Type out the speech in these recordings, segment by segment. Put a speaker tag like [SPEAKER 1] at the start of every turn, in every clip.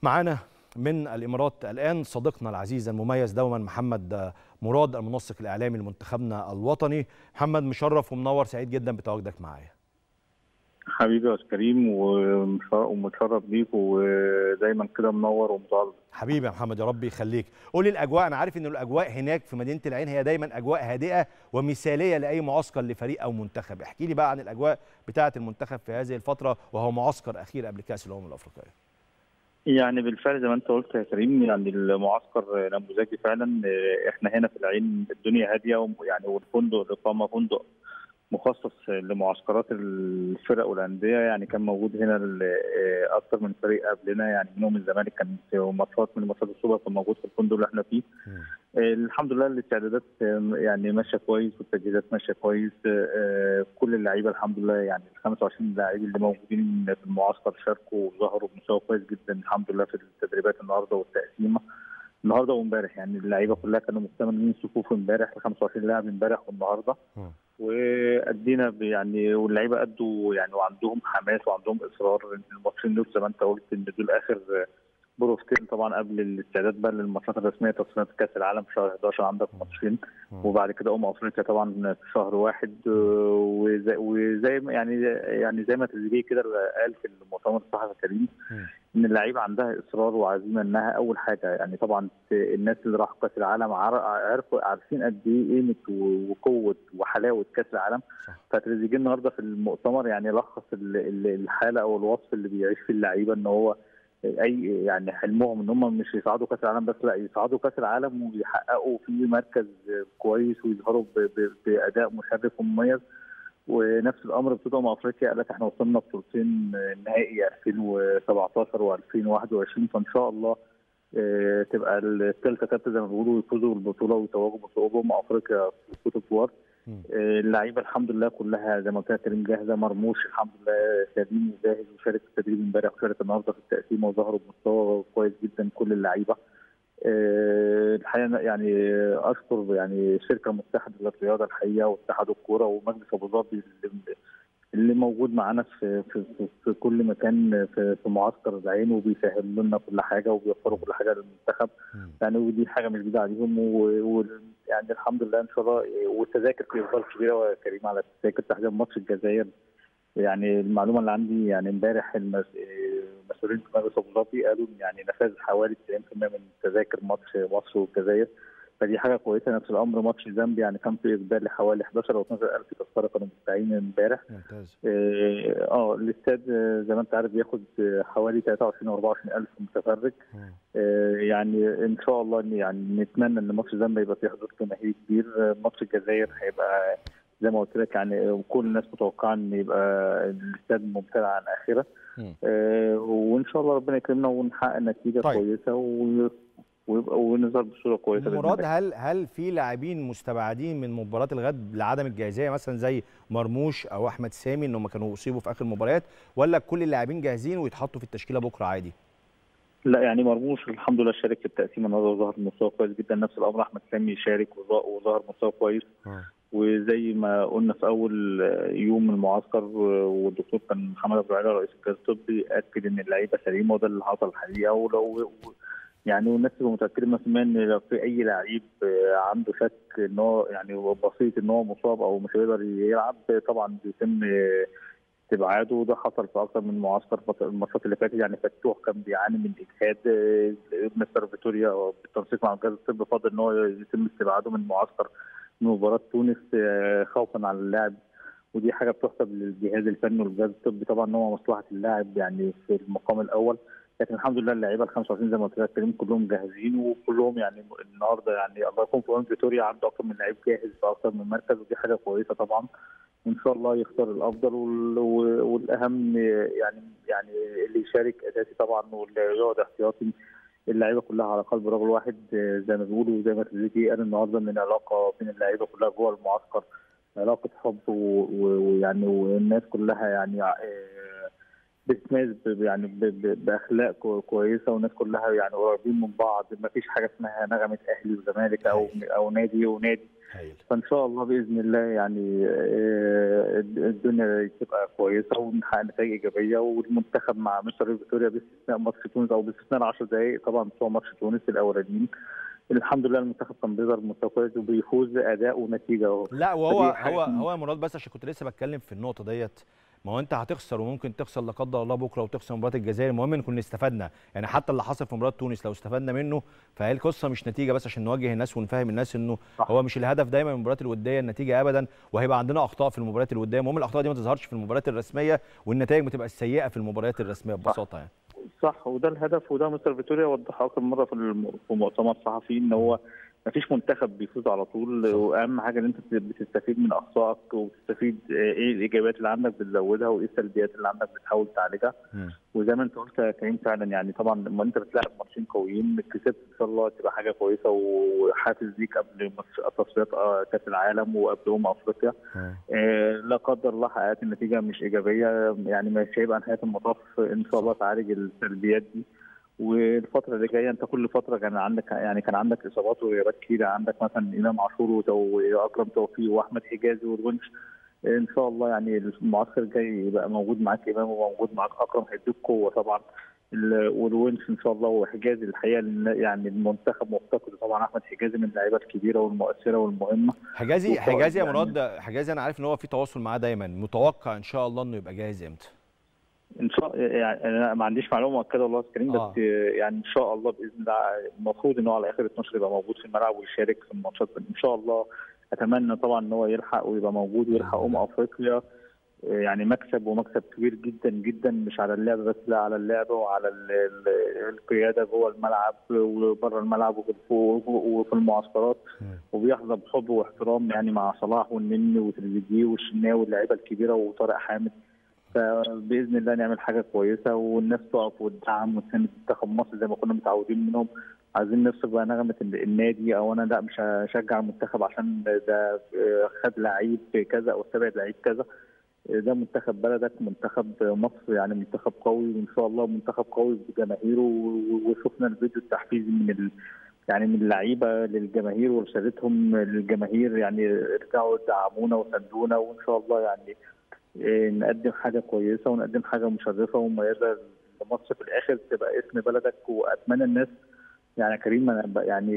[SPEAKER 1] معانا من الامارات الان صديقنا العزيز المميز دوما محمد مراد المنسق الاعلامي لمنتخبنا الوطني محمد مشرف ومنور سعيد جدا بتواجدك معايا
[SPEAKER 2] حبيبي يا استاذ كريم ومتشرف بيك ودايما كده منور ومتعرض
[SPEAKER 1] حبيبي يا محمد يا رب يخليك قول لي الاجواء انا عارف ان الاجواء هناك في مدينه العين هي دايما اجواء هادئه ومثاليه لاي معسكر لفريق او منتخب احكي لي بقى عن الاجواء بتاعه المنتخب في هذه الفتره وهو معسكر اخير قبل كاس الامم الافريقيه
[SPEAKER 2] يعني بالفعل زي ما انت قلت يا كريم يعني المعسكر نموذجي فعلا احنا هنا في العين الدنيا هاديه يعني والفندق الاقامه فندق مخصص لمعسكرات الفرق والانديه يعني كان موجود هنا اكثر من فريق قبلنا يعني منهم الزمالك كان في ماتشات من ماتشات السوبر كان موجود في الفندق اللي احنا فيه الحمد لله الاستعدادات يعني ماشيه كويس والتجهيزات ماشيه كويس كل اللعيبه الحمد لله يعني ال 25 لاعب اللي موجودين في المعسكر شاركوا وظهروا بمستوى كويس جدا الحمد لله في التدريبات النهارده والتقسيمه النهارده وامبارح يعني اللعيبه كلها كانوا مكتملين صفوف امبارح ال 25 لاعب امبارح والنهارده وادينا يعني واللعيبه ادوا يعني وعندهم حماس وعندهم اصرار الماتشين دول زي ما انت قلت ان دول اخر بروفتين طبعا قبل الاستعداد بقى للماتشات الرسميه تصفيات كاس العالم في شهر 11 عندك ماتشين وبعد كده امم افريقيا طبعا في شهر واحد وزي, وزي يعني يعني زي ما تزيديه كده قال في المؤتمر الصحفي الكريم ان اللعيبه عندها اصرار وعزيمه انها اول حاجه يعني طبعا الناس اللي راحوا كاس العالم عرفوا عارفين قد ايه قيمه وقوه وحلاوه كاس العالم فتريزيجيه النهارده في المؤتمر يعني لخص الحاله او الوصف اللي بيعيش فيه اللعيبه ان هو اي يعني حلمهم ان هم مش يصعدوا كاس العالم بس لا يصعدوا كاس العالم ويحققوا فيه مركز كويس ويظهروا باداء مشرف ومميز ونفس الامر بطوله امم افريقيا قال لك احنا وصلنا بطولتين نهائي 2017 و2021 فان شاء الله تبقى الثالثه كابتن زي ما بيقولوا يفوزوا بالبطوله ويتوجوا بطوله امم افريقيا في كوت ديفوار اللعيبه الحمد لله كلها زي ما قلت كريم جاهزه مرموش الحمد لله سليم وجاهز وشارك في التدريب امبارح وشارك النهارده في التقسيمه وظهروا بمستوى كويس جدا كل اللعيبه الحقيقه يعني اشكر يعني الشركه المتحده للرياضه الحقيقه واتحاد الكوره ومجلس ابو ظبي اللي موجود معانا في, في, في, في كل مكان في, في معسكر العين وبيسهلوا لنا كل حاجه وبيوفروا كل حاجه للمنتخب يعني ودي حاجه مش جديده عليهم ويعني الحمد لله ان شاء الله والتذاكر في اقبال كبيره يا كريم على التذاكر تحديدا ماتش الجزائر يعني المعلومه اللي عندي يعني امبارح المسؤولين في مجلس ابو ظبي قالوا يعني نفاذ حوالي 90% من تذاكر ماتش مصر والجزائر فدي حاجه كويسه نفس الامر ماتش زامبيا يعني كان في اقبال لحوالي 11 او 12000 تذكره كانوا مستعين امبارح
[SPEAKER 1] ممتاز
[SPEAKER 2] اه الاستاد زي ما انت عارف بياخد حوالي 23 او 24000 متفرج آه يعني ان شاء الله يعني نتمنى ان ماتش زامبيا يبقى فيه حضور جماهيري كبير ماتش الجزائر هيبقى زي ما قلت لك يعني كل الناس متوقعه ان يبقى الاستاد ممتلئ عن اخره آه وان شاء الله ربنا يكرمنا ونحقق نتيجه طيب. كويسه و... ويبقى ونظهر بصوره كويسه
[SPEAKER 1] مراد هل هل في لاعبين مستبعدين من مباراه الغد لعدم الجاهزيه مثلا زي مرموش او احمد سامي انهم كانوا اصيبوا في اخر المباريات ولا كل اللاعبين جاهزين ويتحطوا في التشكيله بكره عادي؟
[SPEAKER 2] لا يعني مرموش الحمد لله شارك في التقسيم النهارده وظهر بمستوى كويس جدا نفس الامر احمد سامي شارك وظهر بمستوى كويس وزي ما قلنا في اول يوم المعسكر والدكتور كان محمد ابو العلا رئيس الجهاز الطبي اكد ان اللعيبه سليمه وده اللي حصل الحقيقه ولو يعني والناس تبقى متاكده مثلا ان لو في اي لعيب عنده شك ان هو يعني بسيط ان هو مصاب او مش هيقدر يلعب طبعا بيتم استبعاده وده حصل في اكثر من معسكر الماتشات اللي فاتت يعني فتوح كان بيعاني من اجهاد مستر فيتوريا بالتنسيق مع الجهاز الطبي فضل ان هو يتم استبعاده من معسكر من مباراه تونس خوفا على اللاعب ودي حاجه بتحسب للجهاز الفني والجهاز الطبي طبعا ان هو مصلحه اللاعب يعني في المقام الاول لكن الحمد لله اللعيبه ال 25 زي ما قلت لك كريم كلهم جاهزين وكلهم يعني النهارده يعني الله يكون في عون فيتوريا عنده اكثر من لعيب جاهز في اكثر من مركز ودي حاجه كويسه طبعا وان شاء الله يختار الافضل والاهم يعني يعني اللي يشارك اساسي طبعا واللي يقعد احتياطي اللعيبه كلها على قلب رجل واحد زي ما بيقولوا زي ما تريزيجيه قال النهارده ان العلاقه بين اللعيبه كلها جوه المعسكر علاقه حب ويعني والناس كلها يعني بتتميز يعني باخلاق كويسه والناس كلها يعني قريبين من بعض ما فيش حاجه اسمها نغمه اهلي وزمالك او او نادي ونادي
[SPEAKER 1] هايل
[SPEAKER 2] فان شاء الله باذن الله يعني آه، الدنيا تبقى كويسه ونحقق نتائج ايجابيه والمنتخب مع مستر فيكتوريا باستثناء ماتش تونس او باستثناء 10 دقائق طبعا بتوع ماتش تونس الاولانيين الحمد لله المنتخب كان بيظهر مستوى كويس وبيفوز باداء ونتيجه اهو
[SPEAKER 1] لا وهو
[SPEAKER 2] فدي حاجة
[SPEAKER 1] هو
[SPEAKER 2] مهمة.
[SPEAKER 1] هو يا مراد بس عشان كنت لسه بتكلم في النقطه ديت ما هو انت هتخسر وممكن تخسر لا قدر الله بكره وتخسر مباراه الجزائر المهم ان كنا استفدنا يعني حتى اللي حصل في مباراه تونس لو استفدنا منه فهي القصه مش نتيجه بس عشان نوجه الناس ونفهم الناس انه
[SPEAKER 2] صح.
[SPEAKER 1] هو مش الهدف دايما من المباريات الوديه النتيجه ابدا وهيبقى عندنا اخطاء في المباريات الوديه المهم الاخطاء دي ما تظهرش في المباريات الرسميه والنتائج ما تبقاش سيئه في المباريات الرسميه ببساطه يعني
[SPEAKER 2] صح وده الهدف وده مستر فيتوريا وضحها اكتر مره في الم- في مؤتمر صحفي ان هو ما فيش منتخب بيفوز على طول
[SPEAKER 1] صح.
[SPEAKER 2] واهم حاجه ان انت بتستفيد من اخطائك وبتستفيد آه، ايه الايجابيات اللي عندك بتزودها وايه السلبيات اللي عندك بتحاول تعالجها
[SPEAKER 1] مم.
[SPEAKER 2] وزي ما انت قلت يا كريم فعلا يعني طبعا لما انت بتلاعب ماتشين قويين كسبت ان شاء الله تبقى حاجه كويسه وحافز ليك قبل ماتش- تصفيات آه، كاس العالم وقبلهم افريقيا
[SPEAKER 1] مم.
[SPEAKER 2] آه، لا قدر الله حققت النتيجه مش ايجابيه يعني مش هيبقى نهايه المطاف ان شاء الله تعالج السلبيات دي والفتره اللي جايه انت كل فتره كان عندك يعني كان عندك اصابات وغيابات كتيره عندك مثلا امام عاشور وتو- واكرم توفيق واحمد حجازي والونش ان شاء الله يعني المعسكر الجاي يبقى موجود معاك امام وموجود معاك اكرم هيديك قوه طبعا ال- والونش ان شاء الله وحجازي الحقيقه لأن يعني المنتخب مفتقد طبعا احمد حجازي من اللعيبه الكبيره والمؤثره والمهمه
[SPEAKER 1] حجازي
[SPEAKER 2] وقائد
[SPEAKER 1] حجازي يا
[SPEAKER 2] يعني.
[SPEAKER 1] مراد حجازي انا عارف ان هو في تواصل معاه دايما متوقع ان شاء الله انه يبقى جاهز امتى
[SPEAKER 2] ان شاء يعني انا ما عنديش معلومه مؤكده والله يا كريم
[SPEAKER 1] آه.
[SPEAKER 2] بس يعني ان شاء الله باذن الله المفروض ان هو على اخر 12 يبقى موجود في الملعب ويشارك في الماتشات ان شاء الله اتمنى طبعا ان هو يلحق ويبقى موجود ويلحق امم افريقيا يعني مكسب ومكسب كبير جدا جدا مش على اللعب بس لا على اللعب وعلى ال- ال- القياده جوه الملعب وبره الملعب وفي- وفي المعسكرات
[SPEAKER 1] مم.
[SPEAKER 2] وبيحظى بحب واحترام يعني مع صلاح والنني وتريزيجيه والشناوي واللعيبه الكبيره وطارق حامد فباذن الله نعمل حاجه كويسه والناس تقف وتدعم وتساند منتخب مصر زي ما كنا متعودين منهم عايزين نفصل بقى نغمه ال- النادي او انا لا مش هشجع المنتخب عشان ده خد لعيب كذا او استبعد لعيب كذا ده منتخب بلدك منتخب مصر يعني منتخب قوي وان شاء الله منتخب قوي بجماهيره و- وشفنا الفيديو التحفيزي من ال... يعني من اللعيبه للجماهير ورسالتهم للجماهير يعني ارجعوا دعمونا وساندونا وان شاء الله يعني إيه، نقدم حاجه كويسه ونقدم حاجه مشرفه ومميزه لمصر في الاخر تبقى اسم بلدك واتمنى الناس يعني يا كريم أنا ب- يعني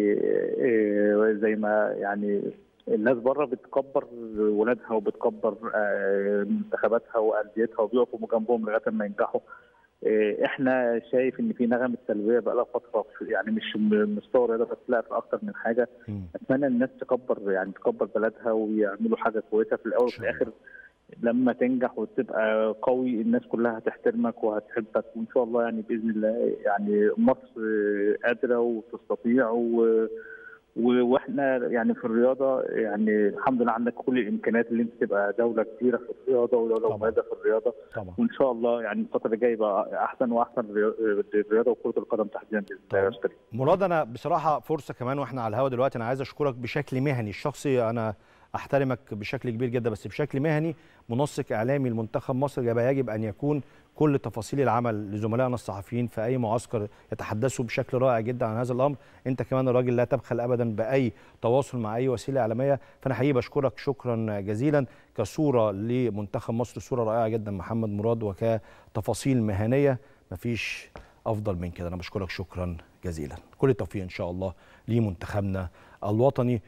[SPEAKER 2] إيه، زي ما يعني الناس بره بتكبر ولادها وبتكبر آه، منتخباتها وانديتها وبيقفوا جنبهم لغايه ما ينجحوا إيه، احنا شايف ان في نغمه سلبيه بقى لها فتره في- يعني مش م- مستوى الرياضه بس لا في اكتر من حاجه
[SPEAKER 1] مم.
[SPEAKER 2] اتمنى الناس تكبر يعني تكبر بلدها ويعملوا حاجه كويسه في الاول
[SPEAKER 1] إن
[SPEAKER 2] وفي
[SPEAKER 1] شاء الله.
[SPEAKER 2] الاخر لما تنجح وتبقى قوي الناس كلها هتحترمك وهتحبك وان شاء الله يعني باذن الله يعني مصر قادره وتستطيع و و- واحنا يعني في الرياضه يعني الحمد لله عندك كل الامكانيات اللي انت تبقى دوله كبيره في الرياضه ودوله
[SPEAKER 1] طبعاً.
[SPEAKER 2] مميزه في الرياضه
[SPEAKER 1] طبعا
[SPEAKER 2] وان شاء الله يعني الفتره اللي جايه يبقى احسن واحسن الرياضة- الرياضه وكره القدم تحديدا باذن الله يا
[SPEAKER 1] طبعاً.
[SPEAKER 2] أستاذ.
[SPEAKER 1] مراد انا بصراحه فرصه كمان واحنا على الهوا دلوقتي انا عايز اشكرك بشكل مهني الشخصي انا احترمك بشكل كبير جدا بس بشكل مهني منسق اعلامي لمنتخب مصر يبقى يجب ان يكون كل تفاصيل العمل لزملائنا الصحفيين في اي معسكر يتحدثوا بشكل رائع جدا عن هذا الامر انت كمان الراجل لا تبخل ابدا باي تواصل مع اي وسيله اعلاميه فانا حقيقي بشكرك شكرا جزيلا كصوره لمنتخب مصر صوره رائعه جدا محمد مراد وكتفاصيل مهنيه مفيش افضل من كده انا بشكرك شكرا جزيلا كل التوفيق ان شاء الله لمنتخبنا الوطني